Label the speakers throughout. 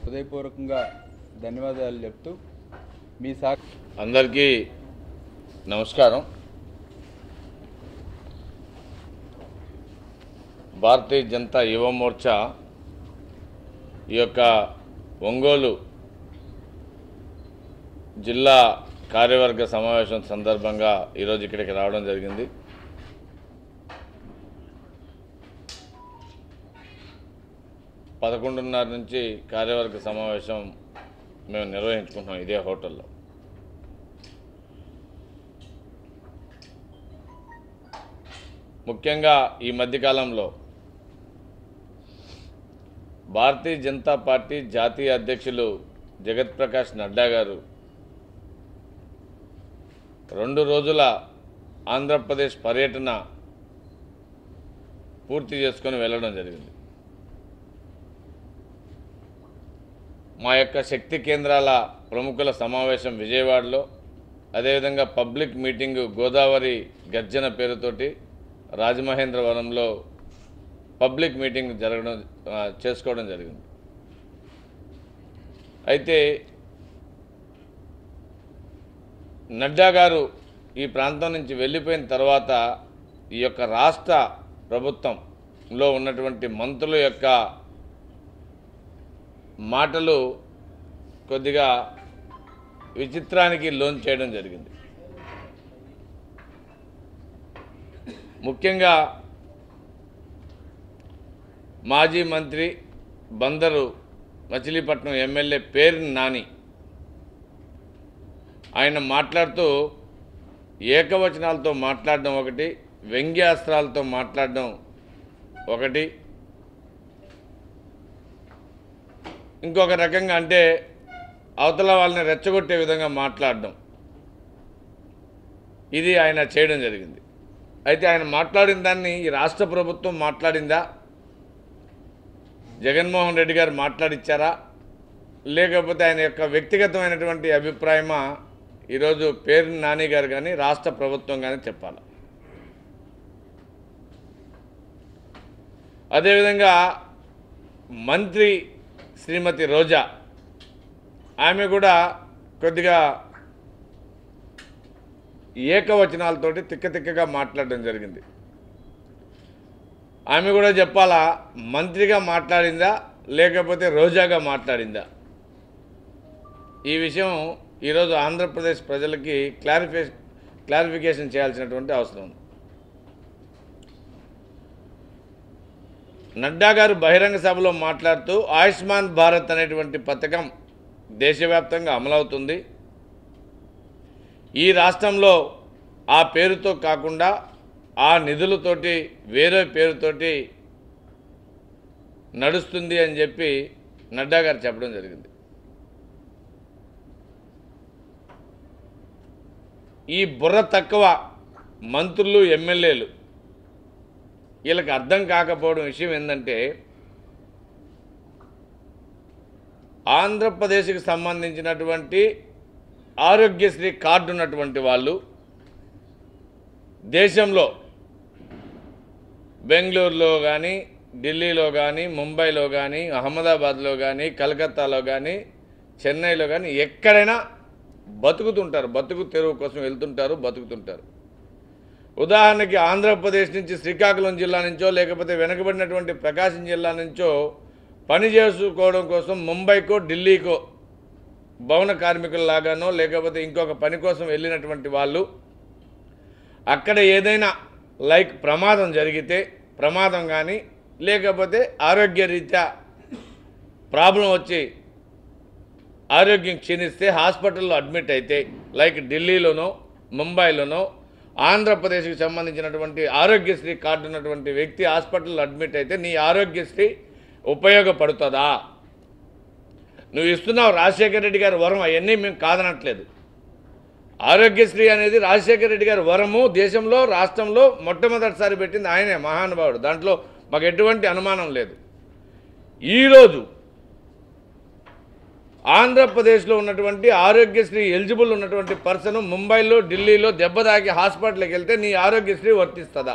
Speaker 1: హృదయపూర్వకంగా ధన్యవాదాలు చెప్తూ మీ సా
Speaker 2: అందరికీ నమస్కారం భారతీయ జనతా యువ మోర్చా ఈ యొక్క ఒంగోలు జిల్లా కార్యవర్గ సమావేశం సందర్భంగా ఈరోజు ఇక్కడికి రావడం జరిగింది పదకొండున్నర నుంచి కార్యవర్గ సమావేశం మేము నిర్వహించుకుంటున్నాం ఇదే హోటల్లో ముఖ్యంగా ఈ మధ్యకాలంలో భారతీయ జనతా పార్టీ జాతీయ అధ్యక్షులు జగత్ ప్రకాష్ నడ్డా గారు రెండు రోజుల ఆంధ్రప్రదేశ్ పర్యటన పూర్తి చేసుకొని వెళ్ళడం జరిగింది మా యొక్క శక్తి కేంద్రాల ప్రముఖుల సమావేశం విజయవాడలో అదేవిధంగా పబ్లిక్ మీటింగు గోదావరి గర్జన పేరుతోటి రాజమహేంద్రవరంలో పబ్లిక్ మీటింగ్ జరగడం ఆ, చేసుకోవడం జరిగింది అయితే నడ్డా గారు ఈ ప్రాంతం నుంచి వెళ్ళిపోయిన తర్వాత ఈ యొక్క రాష్ట్ర ప్రభుత్వంలో ఉన్నటువంటి మంత్రుల యొక్క మాటలు కొద్దిగా విచిత్రానికి లోన్ చేయడం జరిగింది ముఖ్యంగా మాజీ మంత్రి బందరు మచిలీపట్నం ఎమ్మెల్యే పేరు నాని ఆయన మాట్లాడుతూ ఏకవచనాలతో మాట్లాడడం ఒకటి వ్యంగ్యాస్త్రాలతో మాట్లాడడం ఒకటి ఇంకొక రకంగా అంటే అవతల వాళ్ళని రెచ్చగొట్టే విధంగా మాట్లాడడం ఇది ఆయన చేయడం జరిగింది అయితే ఆయన మాట్లాడిన దాన్ని ఈ రాష్ట్ర ప్రభుత్వం మాట్లాడిందా జగన్మోహన్ రెడ్డి గారు మాట్లాడిచ్చారా లేకపోతే ఆయన యొక్క వ్యక్తిగతమైనటువంటి అభిప్రాయమా ఈరోజు పేరు నాని గారు కానీ రాష్ట్ర ప్రభుత్వం కానీ చెప్పాలి అదేవిధంగా మంత్రి శ్రీమతి రోజా ఆమె కూడా కొద్దిగా ఏకవచనాలతోటి తిక్క తిక్కగా మాట్లాడడం జరిగింది ఆమె కూడా చెప్పాలా మంత్రిగా మాట్లాడిందా లేకపోతే రోజాగా మాట్లాడిందా ఈ విషయం ఈరోజు ఆంధ్రప్రదేశ్ ప్రజలకి క్లారిఫై క్లారిఫికేషన్ చేయాల్సినటువంటి అవసరం ఉంది నడ్డా గారు బహిరంగ సభలో మాట్లాడుతూ ఆయుష్మాన్ భారత్ అనేటువంటి పథకం దేశవ్యాప్తంగా అమలవుతుంది ఈ రాష్ట్రంలో ఆ పేరుతో కాకుండా ఆ నిధులతోటి వేరే పేరుతోటి నడుస్తుంది అని చెప్పి నడ్డా గారు చెప్పడం జరిగింది ఈ బుర్ర తక్కువ మంత్రులు ఎమ్మెల్యేలు వీళ్ళకి అర్థం కాకపోవడం విషయం ఏంటంటే ఆంధ్రప్రదేశ్కి సంబంధించినటువంటి ఆరోగ్యశ్రీ కార్డు ఉన్నటువంటి వాళ్ళు దేశంలో బెంగళూరులో కానీ ఢిల్లీలో కానీ ముంబైలో కానీ అహ్మదాబాద్లో కానీ కలకత్తాలో కానీ చెన్నైలో కానీ ఎక్కడైనా బతుకుతుంటారు బతుకు తెరువు కోసం వెళ్తుంటారు బతుకుతుంటారు ఉదాహరణకి ఆంధ్రప్రదేశ్ నుంచి శ్రీకాకుళం జిల్లా నుంచో లేకపోతే వెనకబడినటువంటి ప్రకాశం జిల్లా నుంచో పని చేసుకోవడం కోసం ముంబైకో ఢిల్లీకో భవన కార్మికుల్లాగానో లేకపోతే ఇంకొక పని కోసం వెళ్ళినటువంటి వాళ్ళు అక్కడ ఏదైనా లైక్ ప్రమాదం జరిగితే ప్రమాదం కానీ లేకపోతే ఆరోగ్యరీత్యా ప్రాబ్లం వచ్చి ఆరోగ్యం క్షీణిస్తే హాస్పిటల్లో అడ్మిట్ అయితే లైక్ ఢిల్లీలోనో ముంబైలోనో ఆంధ్రప్రదేశ్కి సంబంధించినటువంటి ఆరోగ్యశ్రీ కార్డు ఉన్నటువంటి వ్యక్తి హాస్పిటల్లో అడ్మిట్ అయితే నీ ఆరోగ్యశ్రీ ఉపయోగపడుతుందా నువ్వు ఇస్తున్నావు రాజశేఖర రెడ్డి గారి వరం అవన్నీ మేము కాదనట్లేదు ఆరోగ్యశ్రీ అనేది రాజశేఖర రెడ్డి గారి వరము దేశంలో రాష్ట్రంలో మొట్టమొదటిసారి పెట్టింది ఆయనే మహానుభావుడు దాంట్లో మాకు ఎటువంటి అనుమానం లేదు ఈరోజు ఆంధ్రప్రదేశ్లో ఉన్నటువంటి ఆరోగ్యశ్రీ ఎలిజిబుల్ ఉన్నటువంటి పర్సన్ ముంబైలో ఢిల్లీలో దెబ్బ తాకి హాస్పిటల్కి వెళ్తే నీ ఆరోగ్యశ్రీ వర్తిస్తుందా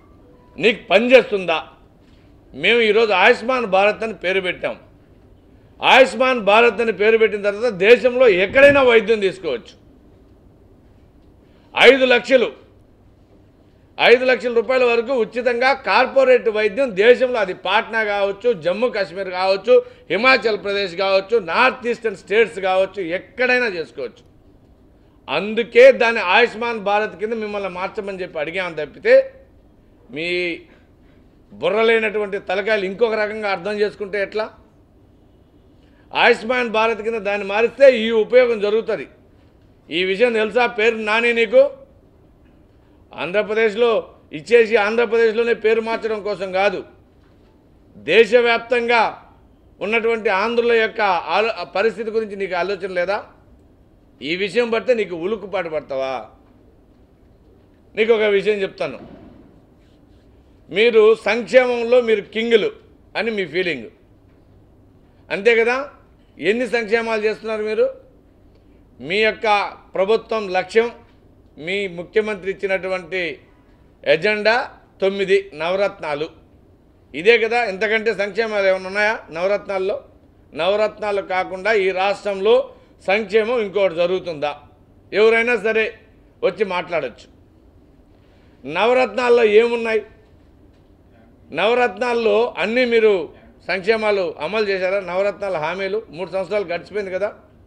Speaker 2: నీకు పనిచేస్తుందా మేము ఈరోజు ఆయుష్మాన్ భారత్ అని పేరు పెట్టాం ఆయుష్మాన్ భారత్ అని పేరు పెట్టిన తర్వాత దేశంలో ఎక్కడైనా వైద్యం తీసుకోవచ్చు ఐదు లక్షలు ఐదు లక్షల రూపాయల వరకు ఉచితంగా కార్పొరేట్ వైద్యం దేశంలో అది పాట్నా కావచ్చు జమ్మూ కాశ్మీర్ కావచ్చు హిమాచల్ ప్రదేశ్ కావచ్చు నార్త్ ఈస్టర్న్ స్టేట్స్ కావచ్చు ఎక్కడైనా చేసుకోవచ్చు అందుకే దాన్ని ఆయుష్మాన్ భారత్ కింద మిమ్మల్ని మార్చమని చెప్పి అడిగాము తప్పితే మీ బుర్రలేనటువంటి తలకాయలు ఇంకొక రకంగా అర్థం చేసుకుంటే ఎట్లా ఆయుష్మాన్ భారత్ కింద దాన్ని మారిస్తే ఈ ఉపయోగం జరుగుతుంది ఈ విషయం తెలుసా పేరు నాని నీకు ఆంధ్రప్రదేశ్లో ఇచ్చేసి ఆంధ్రప్రదేశ్లోనే పేరు మార్చడం కోసం కాదు దేశవ్యాప్తంగా ఉన్నటువంటి ఆంధ్రుల యొక్క ఆలో పరిస్థితి గురించి నీకు ఆలోచన లేదా ఈ విషయం పడితే నీకు ఉలుకుపాటు పడతావా నీకు ఒక విషయం చెప్తాను మీరు సంక్షేమంలో మీరు కింగులు అని మీ ఫీలింగ్ అంతే కదా ఎన్ని సంక్షేమాలు చేస్తున్నారు మీరు మీ యొక్క ప్రభుత్వం లక్ష్యం మీ ముఖ్యమంత్రి ఇచ్చినటువంటి ఎజెండా తొమ్మిది నవరత్నాలు ఇదే కదా ఇంతకంటే సంక్షేమాలు ఏమైనా ఉన్నాయా నవరత్నాల్లో నవరత్నాలు కాకుండా ఈ రాష్ట్రంలో సంక్షేమం ఇంకోటి జరుగుతుందా ఎవరైనా సరే వచ్చి మాట్లాడచ్చు నవరత్నాల్లో ఏమున్నాయి నవరత్నాల్లో అన్నీ మీరు సంక్షేమాలు అమలు చేశారా నవరత్నాల హామీలు మూడు సంవత్సరాలు గడిచిపోయింది కదా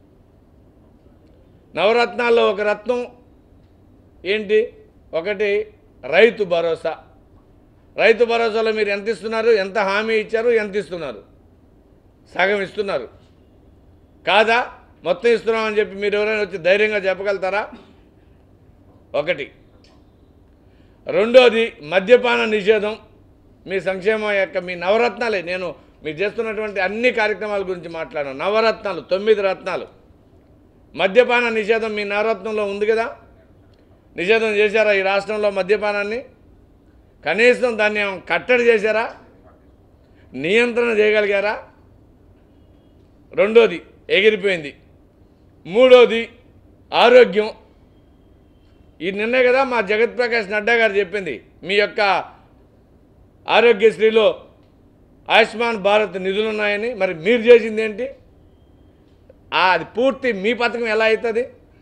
Speaker 2: నవరత్నాల్లో ఒక రత్నం ఏంటి ఒకటి రైతు భరోసా రైతు భరోసాలో మీరు ఎంత ఇస్తున్నారు ఎంత హామీ ఇచ్చారు ఎంత ఇస్తున్నారు సగం ఇస్తున్నారు కాదా మొత్తం ఇస్తున్నామని చెప్పి మీరు ఎవరైనా వచ్చి ధైర్యంగా చెప్పగలుగుతారా ఒకటి రెండోది మద్యపాన నిషేధం మీ సంక్షేమం యొక్క మీ నవరత్నాలే నేను మీరు చేస్తున్నటువంటి అన్ని కార్యక్రమాల గురించి మాట్లాడాను నవరత్నాలు తొమ్మిది రత్నాలు మద్యపాన నిషేధం మీ నవరత్నంలో ఉంది కదా నిషేధం చేశారా ఈ రాష్ట్రంలో మద్యపానాన్ని కనీసం దాన్ని ఏమైనా కట్టడి చేశారా నియంత్రణ చేయగలిగారా రెండోది ఎగిరిపోయింది మూడోది ఆరోగ్యం ఈ నిన్నే కదా మా జగత్ ప్రకాష్ నడ్డా గారు చెప్పింది మీ యొక్క ఆరోగ్యశ్రీలో ఆయుష్మాన్ భారత్ నిధులు ఉన్నాయని మరి మీరు చేసింది ఏంటి ఆ, అది పూర్తి మీ పథకం ఎలా అవుతుంది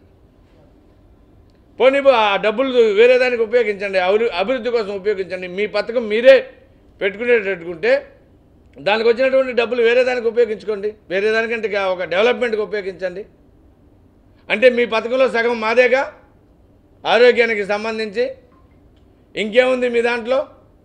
Speaker 2: పోనీ బా, ఆ డబ్బులు వేరే దానికి ఉపయోగించండి అభివృ అభివృద్ధి కోసం ఉపయోగించండి మీ పథకం మీరే పెట్టుకునేటట్టుకుంటే దానికి వచ్చినటువంటి డబ్బులు వేరే దానికి ఉపయోగించుకోండి వేరే దానికంటే గా- ఒక డెవలప్మెంట్కి ఉపయోగించండి అంటే మీ పథకంలో సగం మాదేగా ఆరోగ్యానికి సంబంధించి ఇంకేముంది మీ దాంట్లో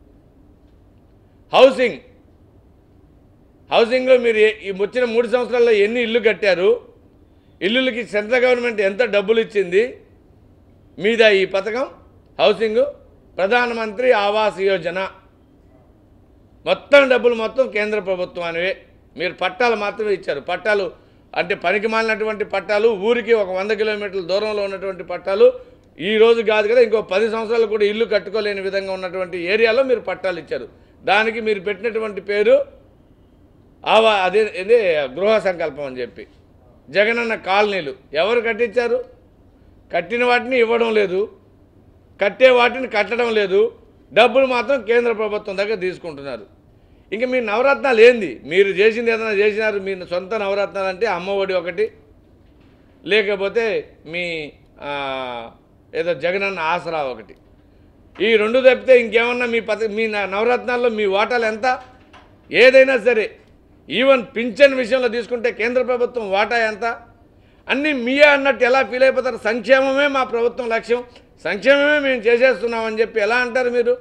Speaker 2: హౌసింగ్ హౌసింగ్లో మీరు ఏ- ఈ వచ్చిన మూడు సంవత్సరాల్లో ఎన్ని ఇల్లు కట్టారు ఇల్లులకి సెంట్రల్ గవర్నమెంట్ ఎంత డబ్బులు ఇచ్చింది మీద ఈ పథకం హౌసింగ్ ప్రధానమంత్రి ఆవాస్ యోజన మొత్తం డబ్బులు మొత్తం కేంద్ర ప్రభుత్వం అనేవే మీరు పట్టాలు మాత్రమే ఇచ్చారు పట్టాలు అంటే పనికి మాలినటువంటి పట్టాలు ఊరికి ఒక వంద కిలోమీటర్ల దూరంలో ఉన్నటువంటి పట్టాలు ఈ రోజు కాదు కదా ఇంకో పది సంవత్సరాలు కూడా ఇల్లు కట్టుకోలేని విధంగా ఉన్నటువంటి ఏరియాలో మీరు పట్టాలు ఇచ్చారు దానికి మీరు పెట్టినటువంటి పేరు ఆవా అదే ఇదే గృహ సంకల్పం అని చెప్పి జగనన్న కాలనీలు ఎవరు కట్టించారు కట్టిన వాటిని ఇవ్వడం లేదు కట్టే వాటిని కట్టడం లేదు డబ్బులు మాత్రం కేంద్ర ప్రభుత్వం దగ్గర తీసుకుంటున్నారు ఇంకా మీ నవరత్నాలు ఏంది మీరు చేసింది ఏదైనా చేసినారు మీ సొంత నవరత్నాలు అంటే అమ్మఒడి ఒకటి లేకపోతే మీ ఆ, ఏదో జగనన్న ఆసరా ఒకటి ఈ రెండు తప్పితే ఇంకేమన్నా మీ పథ మీ న- నవరత్నాల్లో మీ వాటాలు ఎంత ఏదైనా సరే ఈవెన్ పింఛన్ విషయంలో తీసుకుంటే కేంద్ర ప్రభుత్వం వాటా ఎంత అన్నీ మీయే అన్నట్టు ఎలా ఫీల్ అయిపోతారు సంక్షేమమే మా ప్రభుత్వం లక్ష్యం సంక్షేమమే మేము చేసేస్తున్నామని చెప్పి ఎలా అంటారు మీరు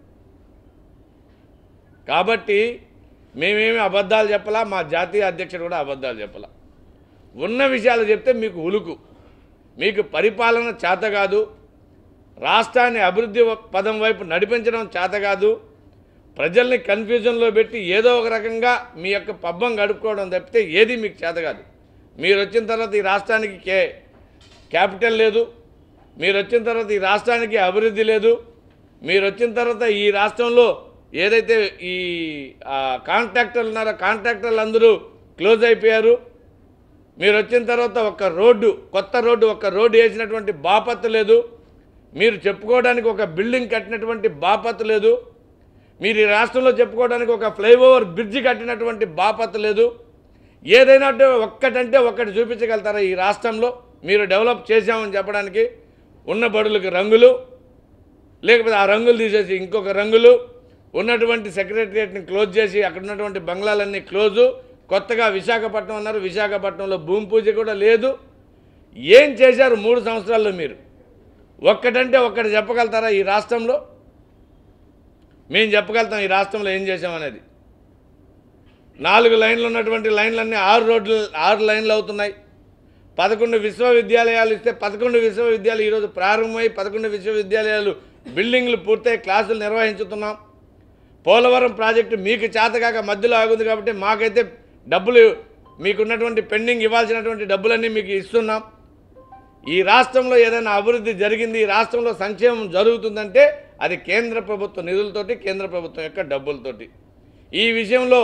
Speaker 2: కాబట్టి మేమేమి అబద్ధాలు చెప్పలా మా జాతీయ అధ్యక్షుడు కూడా అబద్ధాలు చెప్పలా ఉన్న విషయాలు చెప్తే మీకు ఉలుకు మీకు పరిపాలన చేత కాదు రాష్ట్రాన్ని అభివృద్ధి పదం వైపు నడిపించడం చేత కాదు ప్రజల్ని కన్ఫ్యూజన్లో పెట్టి ఏదో ఒక రకంగా మీ యొక్క పబ్బం గడుపుకోవడం తప్పితే ఏది మీకు చేత కాదు మీరు వచ్చిన తర్వాత ఈ రాష్ట్రానికి కే క్యాపిటల్ లేదు మీరు వచ్చిన తర్వాత ఈ రాష్ట్రానికి అభివృద్ధి లేదు మీరు వచ్చిన తర్వాత ఈ రాష్ట్రంలో ఏదైతే ఈ ఆ, కాంట్రాక్టర్లు ఉన్నారో కాంట్రాక్టర్లు అందరూ క్లోజ్ అయిపోయారు మీరు వచ్చిన తర్వాత ఒక రోడ్డు కొత్త రోడ్డు ఒక రోడ్డు వేసినటువంటి బాపత్తు లేదు మీరు చెప్పుకోవడానికి ఒక బిల్డింగ్ కట్టినటువంటి బాపత్తు లేదు మీరు ఈ రాష్ట్రంలో చెప్పుకోవడానికి ఒక ఫ్లైఓవర్ బ్రిడ్జి కట్టినటువంటి బాపత్తు లేదు ఏదైనా అంటే ఒక్కటంటే ఒక్కటి చూపించగలుగుతారా ఈ రాష్ట్రంలో మీరు డెవలప్ చేశామని చెప్పడానికి ఉన్న బడులకు రంగులు లేకపోతే ఆ రంగులు తీసేసి ఇంకొక రంగులు ఉన్నటువంటి సెక్రటరియట్ని క్లోజ్ చేసి అక్కడ ఉన్నటువంటి బంగ్లాలన్నీ క్లోజు కొత్తగా విశాఖపట్నం అన్నారు విశాఖపట్నంలో భూమి పూజ కూడా లేదు ఏం చేశారు మూడు సంవత్సరాల్లో మీరు ఒక్కటంటే ఒక్కటి చెప్పగలుగుతారా ఈ రాష్ట్రంలో మేము చెప్పగలుగుతాం ఈ రాష్ట్రంలో ఏం చేసామనేది నాలుగు లైన్లు ఉన్నటువంటి లైన్లన్నీ ఆరు రోడ్లు ఆరు లైన్లు అవుతున్నాయి పదకొండు విశ్వవిద్యాలయాలు ఇస్తే పదకొండు విశ్వవిద్యాలయాలు ఈరోజు ప్రారంభమై పదకొండు విశ్వవిద్యాలయాలు బిల్డింగ్లు పూర్తయి క్లాసులు నిర్వహించుతున్నాం పోలవరం ప్రాజెక్టు మీకు చేతకాక మధ్యలో ఆగుంది కాబట్టి మాకైతే డబ్బులు మీకున్నటువంటి పెండింగ్ ఇవ్వాల్సినటువంటి డబ్బులన్నీ మీకు ఇస్తున్నాం ఈ రాష్ట్రంలో ఏదైనా అభివృద్ధి జరిగింది ఈ రాష్ట్రంలో సంక్షేమం జరుగుతుందంటే అది కేంద్ర ప్రభుత్వ నిధులతోటి కేంద్ర ప్రభుత్వం యొక్క డబ్బులతోటి ఈ విషయంలో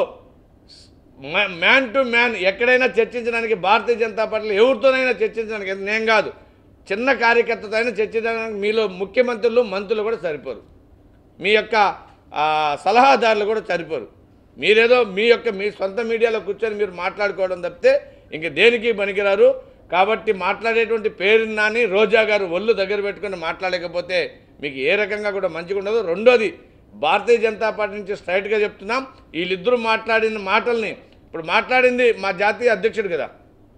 Speaker 2: మ్యా- మ్యాన్ టు మ్యాన్ ఎక్కడైనా చర్చించడానికి భారతీయ జనతా పార్టీలో ఎవరితోనైనా చర్చించడానికి అది నేను కాదు చిన్న కార్యకర్తతో అయినా చర్చించడానికి మీలో ముఖ్యమంత్రులు మంత్రులు కూడా సరిపోరు మీ యొక్క ఆ, సలహాదారులు కూడా సరిపోరు మీరేదో మీ యొక్క మీ సొంత మీడియాలో కూర్చొని మీరు మాట్లాడుకోవడం తప్పితే ఇంక దేనికి పనికిరారు కాబట్టి మాట్లాడేటువంటి పేరు నాని రోజా గారు ఒళ్ళు దగ్గర పెట్టుకొని మాట్లాడలేకపోతే మీకు ఏ రకంగా కూడా మంచిగా ఉండదు రెండోది భారతీయ జనతా పార్టీ నుంచి స్ట్రైట్గా చెప్తున్నాం వీళ్ళిద్దరూ మాట్లాడిన మాటల్ని ఇప్పుడు మాట్లాడింది మా జాతీయ అధ్యక్షుడు కదా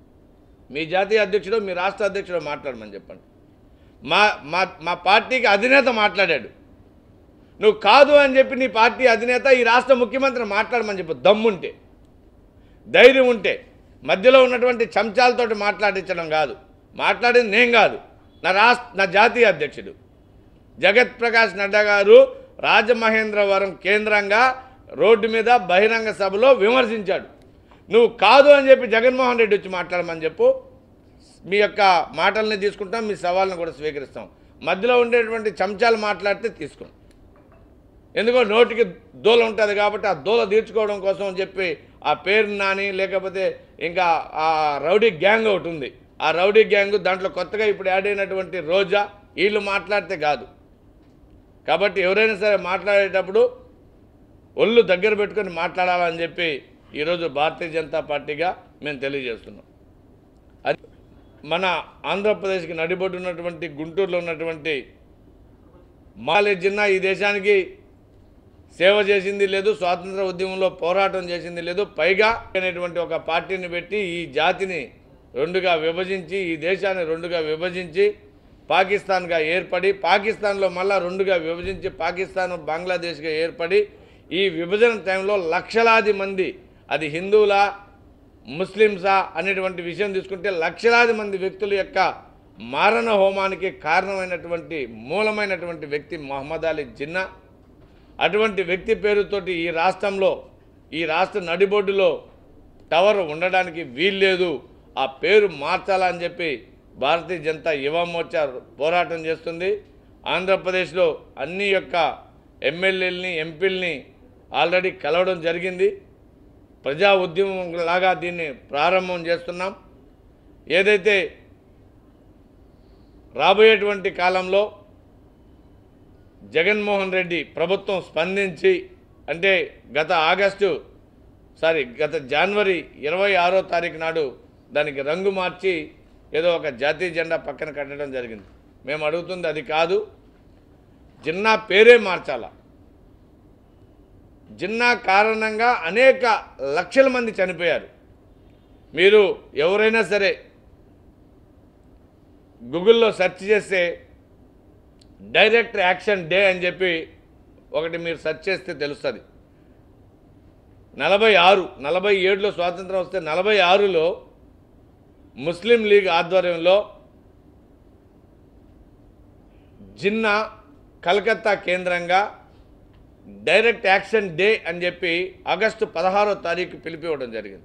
Speaker 2: మీ జాతీయ అధ్యక్షుడు మీ రాష్ట్ర అధ్యక్షుడు మాట్లాడమని చెప్పండి మా మా మా పార్టీకి అధినేత మాట్లాడాడు నువ్వు కాదు అని చెప్పి నీ పార్టీ అధినేత ఈ రాష్ట్ర ముఖ్యమంత్రి మాట్లాడమని చెప్పు దమ్ముంటే ధైర్యం ఉంటే మధ్యలో ఉన్నటువంటి చెంచాలతోటి మాట్లాడించడం కాదు మాట్లాడింది నేను కాదు నా రాష్ట్ర నా జాతీయ అధ్యక్షుడు జగత్ ప్రకాష్ నడ్డా గారు రాజమహేంద్రవరం కేంద్రంగా రోడ్డు మీద బహిరంగ సభలో విమర్శించాడు నువ్వు కాదు అని చెప్పి జగన్మోహన్ రెడ్డి వచ్చి మాట్లాడమని చెప్పు మీ యొక్క మాటల్ని తీసుకుంటాం మీ సవాళ్ళని కూడా స్వీకరిస్తాం మధ్యలో ఉండేటువంటి చెంచాలు మాట్లాడితే తీసుకుంటాం ఎందుకో నోటికి దూల ఉంటుంది కాబట్టి ఆ దూల తీర్చుకోవడం కోసం అని చెప్పి ఆ పేరు నాని లేకపోతే ఇంకా ఆ రౌడీ గ్యాంగ్ ఒకటి ఉంది ఆ రౌడీ గ్యాంగ్ దాంట్లో కొత్తగా ఇప్పుడు యాడ్ అయినటువంటి రోజా వీళ్ళు మాట్లాడితే కాదు కాబట్టి ఎవరైనా సరే మాట్లాడేటప్పుడు ఒళ్ళు దగ్గర పెట్టుకొని మాట్లాడాలని చెప్పి ఈరోజు భారతీయ జనతా పార్టీగా మేము తెలియజేస్తున్నాం అది మన ఆంధ్రప్రదేశ్కి నడిబొడ్డు ఉన్నటువంటి గుంటూరులో ఉన్నటువంటి మాలే జిన్నా ఈ దేశానికి సేవ చేసింది లేదు స్వాతంత్ర ఉద్యమంలో పోరాటం చేసింది లేదు పైగా అనేటువంటి ఒక పార్టీని పెట్టి ఈ జాతిని రెండుగా విభజించి ఈ దేశాన్ని రెండుగా విభజించి పాకిస్తాన్గా ఏర్పడి పాకిస్తాన్లో మళ్ళా రెండుగా విభజించి పాకిస్తాన్ బంగ్లాదేశ్గా ఏర్పడి ఈ విభజన టైంలో లక్షలాది మంది అది హిందువులా ముస్లిమ్సా అనేటువంటి విషయం తీసుకుంటే లక్షలాది మంది వ్యక్తుల యొక్క మారణ హోమానికి కారణమైనటువంటి మూలమైనటువంటి వ్యక్తి మొహమ్మద్ అలీ జిన్నా అటువంటి వ్యక్తి పేరుతోటి ఈ రాష్ట్రంలో ఈ రాష్ట్ర నడిబొడ్డులో టవర్ ఉండడానికి వీల్లేదు ఆ పేరు మార్చాలని చెప్పి భారతీయ జనతా యువ మోర్చా పోరాటం చేస్తుంది ఆంధ్రప్రదేశ్లో అన్ని యొక్క ఎమ్మెల్యేలని ఎంపీలని ఆల్రెడీ కలవడం జరిగింది ప్రజా ఉద్యమం లాగా దీన్ని ప్రారంభం చేస్తున్నాం ఏదైతే రాబోయేటువంటి కాలంలో జగన్మోహన్ రెడ్డి ప్రభుత్వం స్పందించి అంటే గత ఆగస్టు సారీ గత జనవరి ఇరవై ఆరో తారీఖు నాడు దానికి రంగు మార్చి ఏదో ఒక జాతీయ జెండా పక్కన కట్టడం జరిగింది మేము అడుగుతుంది అది కాదు జిన్నా పేరే మార్చాల జిన్నా కారణంగా అనేక లక్షల మంది చనిపోయారు మీరు ఎవరైనా సరే గూగుల్లో సెర్చ్ చేస్తే డైరెక్ట్ యాక్షన్ డే అని చెప్పి ఒకటి మీరు సెర్చ్ చేస్తే తెలుస్తుంది నలభై ఆరు నలభై ఏడులో స్వాతంత్రం వస్తే నలభై ఆరులో ముస్లిం లీగ్ ఆధ్వర్యంలో జిన్నా కలకత్తా కేంద్రంగా డైరెక్ట్ యాక్షన్ డే అని చెప్పి ఆగస్టు పదహారో తారీఖు పిలిపివ్వడం జరిగింది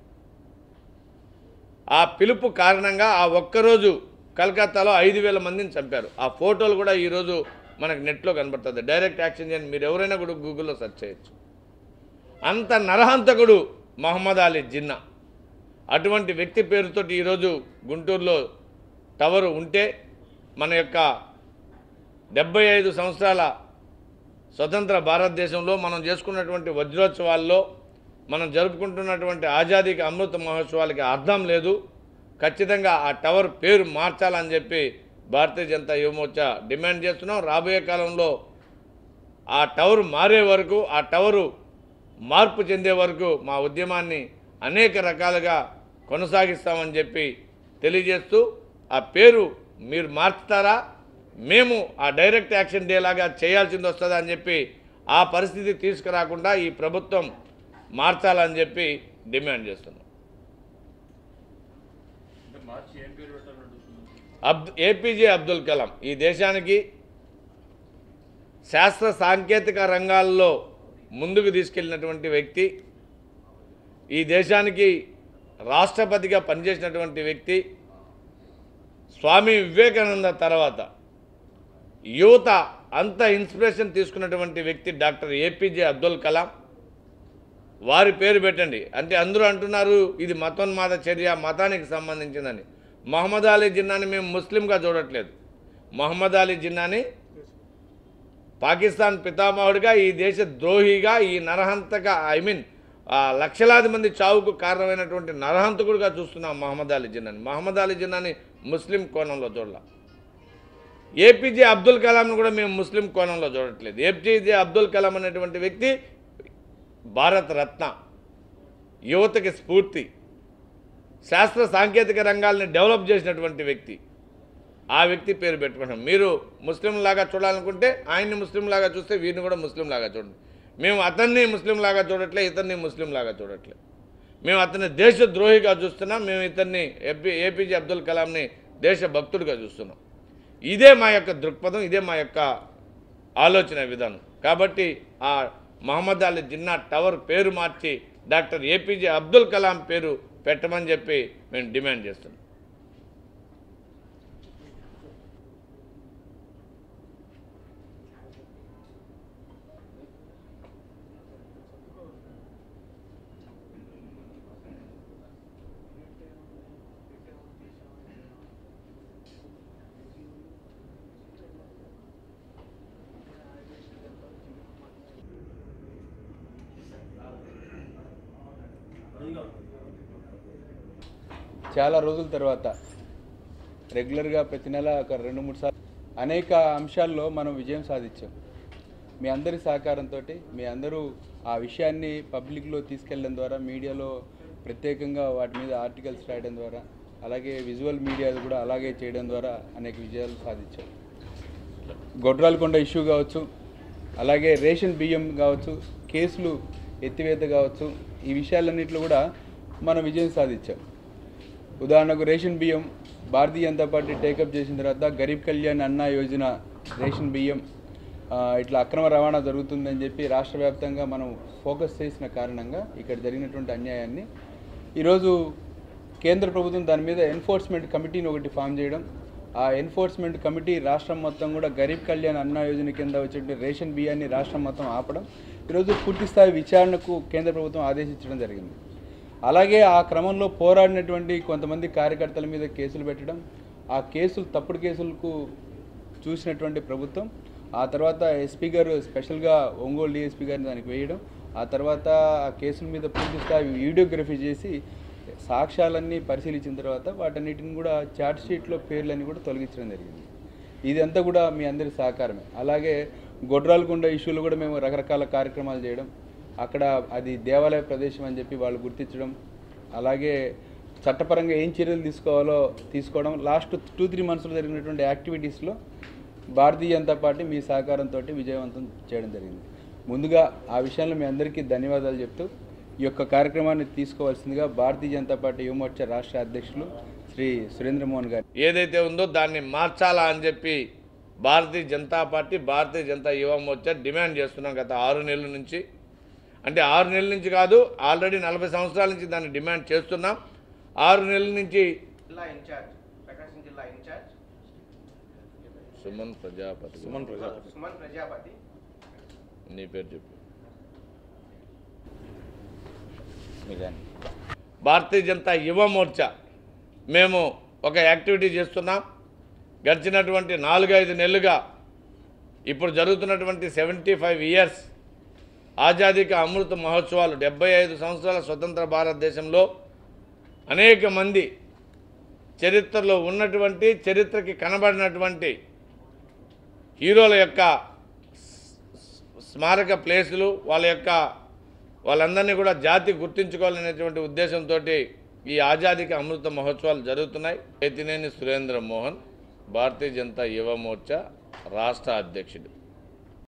Speaker 2: ఆ పిలుపు కారణంగా ఆ ఒక్కరోజు కలకత్తాలో ఐదు వేల మందిని చంపారు ఆ ఫోటోలు కూడా ఈరోజు మనకు నెట్లో కనబడుతుంది డైరెక్ట్ యాక్షన్ చేయండి మీరు ఎవరైనా కూడా గూగుల్లో సెర్చ్ చేయొచ్చు అంత నరహంతకుడు మహమ్మద్ అలీ జిన్నా అటువంటి వ్యక్తి పేరుతోటి ఈరోజు గుంటూరులో టవర్ ఉంటే మన యొక్క డెబ్బై ఐదు సంవత్సరాల స్వతంత్ర భారతదేశంలో మనం చేసుకున్నటువంటి వజ్రోత్సవాల్లో మనం జరుపుకుంటున్నటువంటి ఆజాదీకి అమృత మహోత్సవాలకి అర్థం లేదు ఖచ్చితంగా ఆ టవర్ పేరు మార్చాలని చెప్పి భారతీయ జనతా యువమోర్చా డిమాండ్ చేస్తున్నాం రాబోయే కాలంలో ఆ టవర్ మారే వరకు ఆ టవరు మార్పు చెందే వరకు మా ఉద్యమాన్ని అనేక రకాలుగా కొనసాగిస్తామని చెప్పి తెలియజేస్తూ ఆ పేరు మీరు మార్చుతారా మేము ఆ డైరెక్ట్ యాక్షన్ డే లాగా చేయాల్సింది వస్తుందా అని చెప్పి ఆ పరిస్థితి తీసుకురాకుండా ఈ ప్రభుత్వం మార్చాలని చెప్పి డిమాండ్ చేస్తున్నాం
Speaker 3: అంటే మార్చి ఏం పేరు పెట్టాలని అడుగుతున్నాను
Speaker 2: అబ్ ఏపీజే అబ్దుల్ కలాం ఈ దేశానికి శాస్త్ర సాంకేతిక రంగాల్లో ముందుకు తీసుకెళ్ళినటువంటి వ్యక్తి ఈ దేశానికి రాష్ట్రపతిగా పనిచేసినటువంటి వ్యక్తి స్వామి వివేకానంద తర్వాత యువత అంత ఇన్స్పిరేషన్ తీసుకున్నటువంటి వ్యక్తి డాక్టర్ ఏపీజే అబ్దుల్ కలాం వారి పేరు పెట్టండి అంటే అందరూ అంటున్నారు ఇది మతోన్మాద చర్య మతానికి సంబంధించిందని మహమ్మద్ అలీ జిన్నాని మేము ముస్లింగా చూడట్లేదు మహమ్మద్ అలీ జిన్నాని పాకిస్తాన్ పితామహుడిగా ఈ దేశ ద్రోహిగా ఈ నరహంతక ఐ మీన్ లక్షలాది మంది చావుకు కారణమైనటువంటి నరహంతకుడిగా చూస్తున్నాం మహమ్మద్ అలీ జిన్నాని మహమ్మద్ అలీ జిన్నాని ముస్లిం కోణంలో చూడాల ఏపీజే అబ్దుల్ కలాంను కూడా మేము ముస్లిం కోణంలో చూడట్లేదు ఏపీజే అబ్దుల్ కలాం అనేటువంటి వ్యక్తి భారత రత్న యువతకి స్ఫూర్తి శాస్త్ర సాంకేతిక రంగాల్ని డెవలప్ చేసినటువంటి వ్యక్తి ఆ వ్యక్తి పేరు పెట్టుకున్నాం మీరు ముస్లిం లాగా చూడాలనుకుంటే ఆయన్ని ముస్లిం లాగా చూస్తే వీరిని కూడా ముస్లిం లాగా చూడండి మేము అతన్ని ముస్లిం లాగా చూడట్లే ఇతన్ని ముస్లిం లాగా చూడట్లే మేము అతన్ని దేశ ద్రోహిగా చూస్తున్నాం మేము ఇతన్ని ఏపీ ఏపీజే అబ్దుల్ కలాంని దేశ భక్తుడిగా చూస్తున్నాం ఇదే మా యొక్క దృక్పథం ఇదే మా యొక్క ఆలోచన విధానం కాబట్టి ఆ మహమ్మద్ అలీ జిన్నా టవర్ పేరు మార్చి డాక్టర్ ఏపీజే అబ్దుల్ కలాం పేరు పెట్టమని చెప్పి మేము డిమాండ్ చేస్తున్నాం
Speaker 1: చాలా రోజుల తర్వాత రెగ్యులర్గా ప్రతి నెల ఒక రెండు మూడు సార్లు అనేక అంశాల్లో మనం విజయం సాధించాం మీ అందరి సహకారంతో మీ అందరూ ఆ విషయాన్ని పబ్లిక్లో తీసుకెళ్ళడం ద్వారా మీడియాలో ప్రత్యేకంగా వాటి మీద ఆర్టికల్స్ రాయడం ద్వారా అలాగే విజువల్ మీడియా కూడా అలాగే చేయడం ద్వారా అనేక విజయాలు సాధించాం గొడ్రాలకొండ ఇష్యూ కావచ్చు అలాగే రేషన్ బియ్యం కావచ్చు కేసులు ఎత్తివేత కావచ్చు ఈ విషయాలన్నింటిలో కూడా మనం విజయం సాధించాం ఉదాహరణకు రేషన్ బియ్యం భారతీయ జనతా పార్టీ టేకప్ చేసిన తర్వాత గరీబ్ కళ్యాణ్ అన్న యోజన రేషన్ బియ్యం ఆ, ఇట్లా అక్రమ రవాణా జరుగుతుందని చెప్పి రాష్ట్ర వ్యాప్తంగా మనం ఫోకస్ చేసిన కారణంగా ఇక్కడ జరిగినటువంటి అన్యాయాన్ని ఈరోజు కేంద్ర ప్రభుత్వం దాని మీద ఎన్ఫోర్స్మెంట్ కమిటీని ఒకటి ఫామ్ చేయడం ఆ ఎన్ఫోర్స్మెంట్ కమిటీ రాష్ట్రం మొత్తం కూడా గరీబ్ కళ్యాణ్ అన్న యోజన కింద వచ్చేటువంటి రేషన్ బియ్యాన్ని రాష్ట్రం మొత్తం ఆపడం ఈరోజు పూర్తి స్థాయి విచారణకు కేంద్ర ప్రభుత్వం ఆదేశించడం జరిగింది అలాగే ఆ క్రమంలో పోరాడినటువంటి కొంతమంది కార్యకర్తల మీద కేసులు పెట్టడం ఆ కేసులు తప్పుడు కేసులకు చూసినటువంటి ప్రభుత్వం ఆ తర్వాత ఎస్పీ గారు స్పెషల్గా ఒంగోలు డిఎస్పీ గారిని దానికి వేయడం ఆ తర్వాత ఆ కేసుల మీద పూర్తి స్థాయి వీడియోగ్రఫీ చేసి సాక్ష్యాలన్నీ పరిశీలించిన తర్వాత వాటన్నిటిని కూడా ఛార్జ్ షీట్లో పేర్లన్నీ కూడా తొలగించడం జరిగింది ఇదంతా కూడా మీ అందరి సహకారమే అలాగే గొడ్రాలకొండ ఇష్యూలో కూడా మేము రకరకాల కార్యక్రమాలు చేయడం అక్కడ అది దేవాలయ ప్రదేశం అని చెప్పి వాళ్ళు గుర్తించడం అలాగే చట్టపరంగా ఏం చర్యలు తీసుకోవాలో తీసుకోవడం లాస్ట్ టూ త్రీ మంత్స్లో జరిగినటువంటి యాక్టివిటీస్లో భారతీయ జనతా పార్టీ మీ సహకారంతో విజయవంతం చేయడం జరిగింది ముందుగా ఆ విషయంలో మీ అందరికీ ధన్యవాదాలు చెప్తూ ఈ యొక్క కార్యక్రమాన్ని తీసుకోవాల్సిందిగా భారతీయ జనతా పార్టీ యువమోర్చా రాష్ట్ర అధ్యక్షులు శ్రీ సురేంద్రమోహన్ గారు
Speaker 2: ఏదైతే ఉందో దాన్ని మార్చాలా అని చెప్పి భారతీయ జనతా పార్టీ భారతీయ జనతా యువ మోర్చా డిమాండ్ చేస్తున్నాం గత ఆరు నెలల నుంచి అంటే ఆరు నెలల నుంచి కాదు ఆల్రెడీ నలభై సంవత్సరాల నుంచి దాన్ని డిమాండ్ చేస్తున్నాం ఆరు నెలల నుంచి
Speaker 4: జిల్లా ఇన్ఛార్జ్ ప్రకాశం జిల్లా ఇన్ఛార్జ్
Speaker 2: సుమన్ ప్రజాపతి
Speaker 3: సుమన్ ప్రజాపతి
Speaker 4: సుమన్ ప్రజాపతి
Speaker 2: నీ పేరు చెప్పు
Speaker 1: నిజాన్ని
Speaker 2: భారతీయ జనతా యువ మోర్చా మేము ఒక యాక్టివిటీ చేస్తున్నాం గడిచినటువంటి నాలుగైదు నెలలుగా ఇప్పుడు జరుగుతున్నటువంటి సెవెంటీ ఫైవ్ ఇయర్స్ ఆజాదీక అమృత మహోత్సవాలు డెబ్బై ఐదు సంవత్సరాల స్వతంత్ర భారతదేశంలో అనేక మంది చరిత్రలో ఉన్నటువంటి చరిత్రకి కనబడినటువంటి హీరోల యొక్క స్మారక ప్లేసులు వాళ్ళ యొక్క వాళ్ళందరినీ కూడా జాతి గుర్తించుకోవాలనేటువంటి ఉద్దేశంతో ఈ ఆజాదీకి అమృత మహోత్సవాలు జరుగుతున్నాయి చేతినేని సురేంద్ర మోహన్ భారతీయ జనతా యువ మోర్చా రాష్ట్ర అధ్యక్షుడు